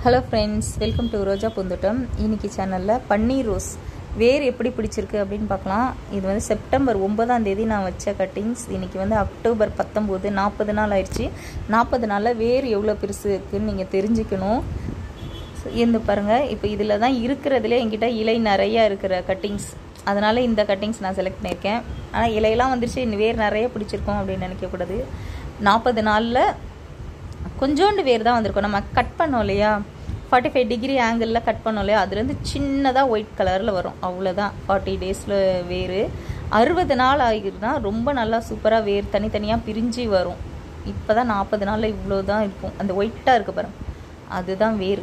hello friends welcome to Roja Poonthottam இன்னைக்கு சேனலில் பன்னீர் rose வேர் எப்படி பிடிச்சிருக்கு அப்படின்னு பார்க்கலாம் இது வந்து செப்டம்பர் ஒன்பதாம் தேதி நான் வச்ச கட்டிங்ஸ் இன்னைக்கு வந்து அக்டோபர் பத்தொம்போது நாற்பது நாள் ஆயிடுச்சு நாற்பது நாளில் வேர் எவ்வளோ பெருசு இருக்குன்னு நீங்கள் தெரிஞ்சுக்கணும் So, இந்த பாருங்கள் இப்போ இதில் தான் இருக்கிறதுலே என்கிட்ட இலை நிறையா இருக்கிற கட்டிங்ஸ் அதனால் இந்த கட்டிங்ஸ் நான் செலக்ட் பண்ணியிருக்கேன் ஆனால் இலையெல்லாம் வந்துருச்சு இன்னும் வேர் நிறைய பிடிச்சிருக்கோம் அப்படின்னு நினைக்கக்கூடாது நாற்பது நாளில் கொஞ்சோண்டு வேர் தான் வந்திருக்கும் நம்ம கட் பண்ணோம் இல்லையா ஃபார்ட்டி ஃபைவ் டிகிரி ஆங்கிளில் கட் பண்ணோம் இல்லையா அதுலேருந்து சின்னதாக ஒயிட் கலரில் வரும் அவ்வளோதான் ஃபார்ட்டி டேஸில் வேர் அறுபது நாள் ஆகிருந்தா ரொம்ப நல்லா சூப்பராக வேர் தனித்தனியாக பிரிஞ்சு வரும் இப்போ தான் நாற்பது நாளில் இவ்வளோ தான் இருக்கும் அந்த ஒயிட்டாக இருக்கு பாருங்க அதுதான் வேர்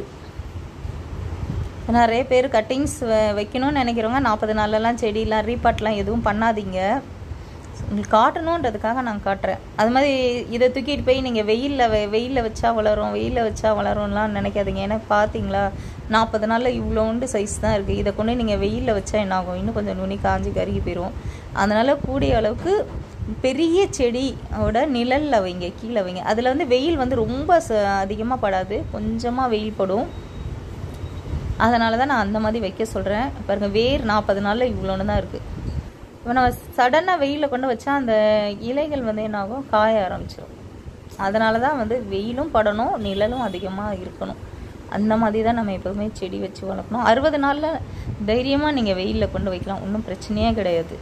நிறைய பேர் கட்டிங்ஸ் வைக்கணும்னு நினைக்கிறவங்க நாற்பது நாள்லலாம் செடியெலாம் ரீபாட்லாம் எதுவும் பண்ணாதீங்க உங்களுக்கு காட்டணுன்றதுக்காக நான் காட்டுறேன் அது மாதிரி இதை தூக்கிட்டு போய் நீங்கள் வெயிலில் வெ வெயிலில் வச்சா வளரும் வெயிலில் வச்சா வளரும்லாம் நினைக்காதீங்க ஏன்னா பார்த்தீங்களா நாற்பது நாளில் இவ்வளோண்டு சைஸ் தான் இருக்குது இதை கொண்டு நீங்கள் வெயிலில் வச்சா என்ன ஆகும் இன்னும் கொஞ்சம் நுனி காஞ்சி கருகி போயிடும் அதனால் கூடிய அளவுக்கு பெரிய செடியோட நிழலில் வைங்க கீழே வைங்க அதில் வந்து வெயில் வந்து ரொம்ப ச அதிகமாக படாது கொஞ்சமாக வெயில் படும் அதனால தான் நான் அந்த மாதிரி வைக்க சொல்கிறேன் பாருங்கள் வேர் நாற்பது நாளில் இவ்வளோன்னு தான் இருக்குது இப்போ நம்ம சடனாக வெயிலில் கொண்டு வச்சா அந்த இலைகள் வந்து என்னாகும் காய ஆரம்பிச்சிடும் அதனால தான் வந்து வெயிலும் படணும் நிழலும் அதிகமாக இருக்கணும் அந்த மாதிரி தான் நம்ம எப்போதுமே செடி வச்சு வளர்க்கணும் அறுபது நாளில் தைரியமாக நீங்கள் வெயிலில் கொண்டு வைக்கலாம் ஒன்றும் பிரச்சனையே கிடையாது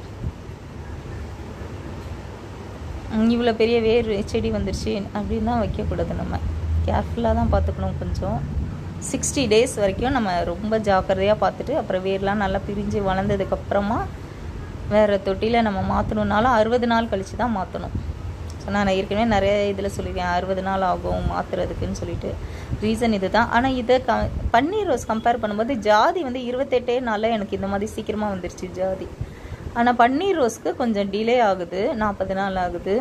இவ்வளோ பெரிய வேர் செடி வந்துருச்சு அப்படின்னு தான் வைக்கக்கூடாது நம்ம கேர்ஃபுல்லாக தான் பார்த்துக்கணும் கொஞ்சம் சிக்ஸ்டி டேஸ் வரைக்கும் நம்ம ரொம்ப ஜாக்கிரதையாக பார்த்துட்டு அப்புறம் வேர்லாம் நல்லா பிரிஞ்சு வளர்ந்ததுக்கப்புறமா வேறு தொட்டியில் நம்ம மாற்றணுன்னாலும் அறுபது நாள் கழித்து தான் மாற்றணும் ஸோ நான் ஏற்கனவே நிறைய இதில் சொல்லியிருக்கேன் அறுபது நாள் ஆகும் மாற்றுறதுக்குன்னு சொல்லிட்டு ரீசன் இது தான் ஆனால் இதை க பன்னீர் ரோஸ் கம்பேர் பண்ணும்போது ஜாதி வந்து இருபத்தெட்டே நாளில் எனக்கு இந்த மாதிரி சீக்கிரமாக வந்துருச்சு ஜாதி ஆனால் பன்னீர் ரோஸ்க்கு கொஞ்சம் டிலே ஆகுது நாற்பது நாள் ஆகுது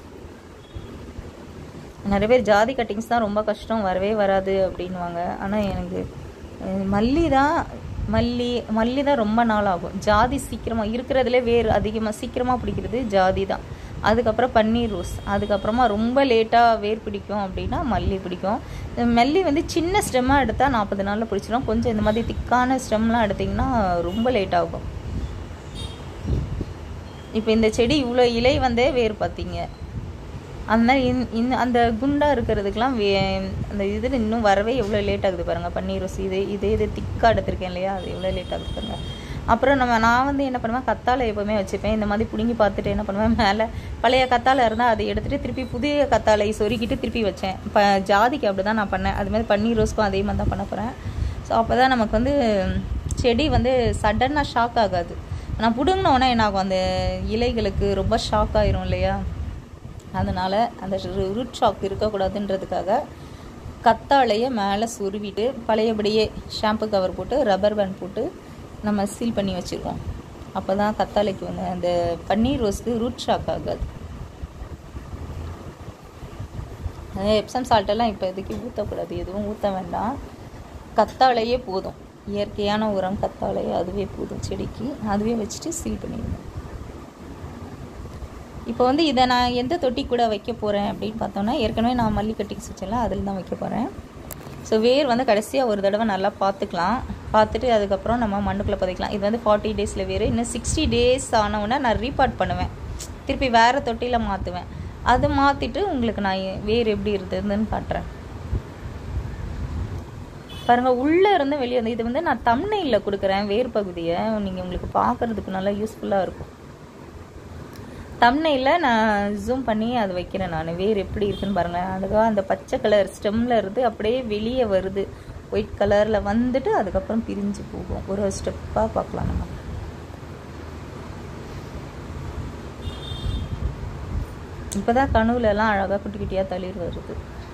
நிறைய பேர் ஜாதி கட்டிங்ஸ் தான் ரொம்ப கஷ்டம் வரவே வராது அப்படின்வாங்க ஆனால் எனக்கு மல்லி தான் மல்லி மல்லி தான் ரொம்ப நாள் ஆகும் ஜாதி சீக்கிரமாக இருக்கிறதுலே வேர் அதிகமாக சீக்கிரமாக பிடிக்கிறது ஜாதி தான் அதுக்கப்புறம் பன்னீர் ரோஸ் அதுக்கப்புறமா ரொம்ப லேட்டாக வேர் பிடிக்கும் அப்படின்னா மல்லி பிடிக்கும் மல்லி வந்து சின்ன ஸ்டெம்மாக எடுத்தால் நாற்பது நாளில் பிடிச்சிடும் கொஞ்சம் இந்த மாதிரி திக்கான ஸ்டெம்லாம் எடுத்திங்கன்னா ரொம்ப லேட் ஆகும் இப்போ இந்த செடி இவ்வளோ இலை வந்தே வேர் பார்த்தீங்க அந்த மாதிரி இன் அந்த குண்டாக இருக்கிறதுக்கெலாம் வே அந்த இதில் இன்னும் வரவே எவ்வளோ லேட் ஆகுது பாருங்கள் பன்னீர் ரோஸ் இது இதே இது திக்காக எடுத்திருக்கேன் இல்லையா அது எவ்வளோ லேட் ஆகுது பாருங்கள் அப்புறம் நம்ம நான் வந்து என்ன பண்ணுவேன் கத்தாழை எப்போவுமே வச்சுப்பேன் இந்த மாதிரி பிடுங்கி பார்த்துட்டு என்ன பண்ணுவேன் மேலே பழைய கத்தாழை இருந்தால் அதை எடுத்துகிட்டு திருப்பி புதிய கத்தாழை சொருக்கிட்டு திருப்பி வச்சேன் இப்போ ஜாதிக்கு அப்படி தான் நான் பண்ணேன் அது மாதிரி பன்னீர் ரோஸ்க்கும் அதே மாதிரி தான் பண்ண போகிறேன் ஸோ அப்போ தான் நமக்கு வந்து செடி வந்து சடனாக ஷாக் ஆகாது நான் பிடுங்கினோன்னே என்ன ஆகும் அந்த இலைகளுக்கு ரொம்ப ஷாக் ஆயிரும் இல்லையா அதனால் அந்த ரூட் ஷாக் இருக்கக்கூடாதுன்றதுக்காக கத்தாழையை மேலே சுருவிட்டு பழையபடியே ஷாம்பு கவர் போட்டு ரப்பர் பேண்ட் போட்டு நம்ம சீல் பண்ணி வச்சுருக்கோம் அப்போ தான் கத்தாழைக்கு வந்து அந்த பன்னீர் ரோஸ்க்கு ரூட் ஷாக் ஆகாது எப்சம் சால்ட்டெல்லாம் இப்போ இதுக்கு ஊற்றக்கூடாது எதுவும் ஊற்ற வேண்டாம் கத்தாழையே போதும் இயற்கையான உரம் கத்தாழை அதுவே போதும் செடிக்கு அதுவே வச்சுட்டு சீல் பண்ணிடுவோம் இப்போ வந்து இதை நான் எந்த தொட்டி கூட வைக்க போகிறேன் அப்படின்னு பார்த்தோன்னா ஏற்கனவே நான் மல்லி கட்டிங்ஸ் வச்சேன்ல அதில் தான் வைக்க போகிறேன் ஸோ வேர் வந்து கடைசியாக ஒரு தடவை நல்லா பார்த்துக்கலாம் பார்த்துட்டு அதுக்கப்புறம் நம்ம மண்ணுக்குள்ளே புதைக்கலாம் இது வந்து ஃபார்ட்டி டேஸில் வேர் இன்னும் சிக்ஸ்டி டேஸ் ஆனவுடனே நான் ரீபார்ட் பண்ணுவேன் திருப்பி வேறு தொட்டியில் மாற்றுவேன் அது மாற்றிட்டு உங்களுக்கு நான் வேர் எப்படி இருந்ததுன்னு காட்டுறேன் பாருங்கள் உள்ளே இருந்து வெளியே வந்து இது வந்து நான் தம்னையில் கொடுக்குறேன் வேர் பகுதியை நீங்கள் உங்களுக்கு பார்க்குறதுக்கு நல்லா யூஸ்ஃபுல்லாக இருக்கும் தம்னையில் நான் ஜூம் பண்ணி அது வைக்கிறேன் நான் வேர் எப்படி இருக்குன்னு பாருங்களேன் அழகாக அந்த பச்சை கலர் ஸ்டெம்மில் இருந்து அப்படியே வெளியே வருது ஒயிட் கலரில் வந்துட்டு அதுக்கப்புறம் பிரிஞ்சு போகும் ஒரு ஸ்டெப்பாக பார்க்கலாம் நம்ம இப்போ தான் கனவுலலாம் அழகாக குட்டி குட்டியாக தளிர் வருது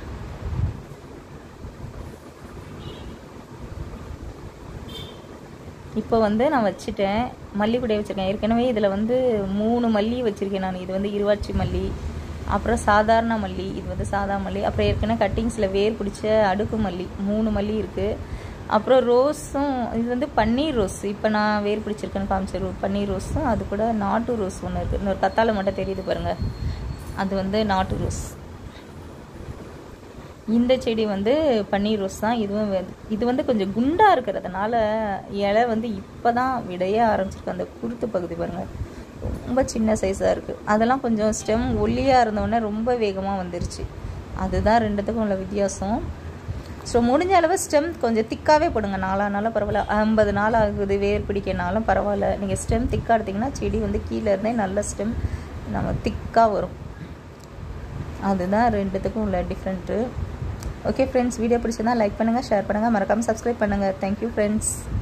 இப்போ வந்து நான் வச்சுட்டேன் மல்லிக்கூடைய வச்சுருக்கேன் ஏற்கனவே இதில் வந்து மூணு மல்லி வச்சுருக்கேன் நான் இது வந்து இருவாட்சி மல்லி அப்புறம் சாதாரண மல்லி இது வந்து சாதா மல்லி அப்புறம் ஏற்கனவே கட்டிங்ஸில் வேர் பிடிச்ச அடுக்கு மல்லி மூணு மல்லி இருக்குது அப்புறம் ரோஸும் இது வந்து பன்னீர் ரோஸ் இப்போ நான் வேர் பிடிச்சிருக்கேன்னு காமிச்ச பன்னீர் ரோஸும் அது கூட நாட்டு ரோஸ் ஒன்று இருக்குது இன்னொரு கத்தாழை மட்டும் தெரியுது பாருங்கள் அது வந்து நாட்டு ரோஸ் இந்த செடி வந்து பன்னீர் ரோஸ் தான் இதுவும் வந்து- இது வந்து கொஞ்சம் குண்டாக இருக்கிறதுனால இலை வந்து இப்போ தான் விடைய ஆரம்பிச்சிருக்கு அந்த குருத்து பகுதி பாருங்கள் ரொம்ப சின்ன சைஸாக இருக்குது அதெல்லாம் கொஞ்சம் ஸ்டெம் ஒல்லியாக இருந்தோடனே ரொம்ப வேகமாக வந்துருச்சு அதுதான் ரெண்டுத்துக்கும் உள்ள வித்தியாசம் ஸோ முடிஞ்ச அளவு ஸ்டெம் கொஞ்சம் திக்காகவே போடுங்க நாலா நாளாக பரவாயில்ல ஐம்பது நாள் ஆகுது வேர் பிடிக்கனாலும் பரவாயில்ல நீங்கள் ஸ்டெம் திக்காக எடுத்திங்கன்னா செடி வந்து கீழே இருந்தே நல்ல ஸ்டெம் நம்ம திக்காக வரும் அதுதான் ரெண்டுத்துக்கும் உள்ள டிஃப்ரெண்ட்டு ஓகே ஃப்ரெண்ட்ஸ் வீடியோ பிடிச்சதா லைக் பண்ணுங்கள் ஷேர் பண்ணுங்கள் மறக்காமல் சப்ஸ்கிரைப் பண்ணுங்கள் தேங்க்யூ ஃப்ரெண்ட்ஸ்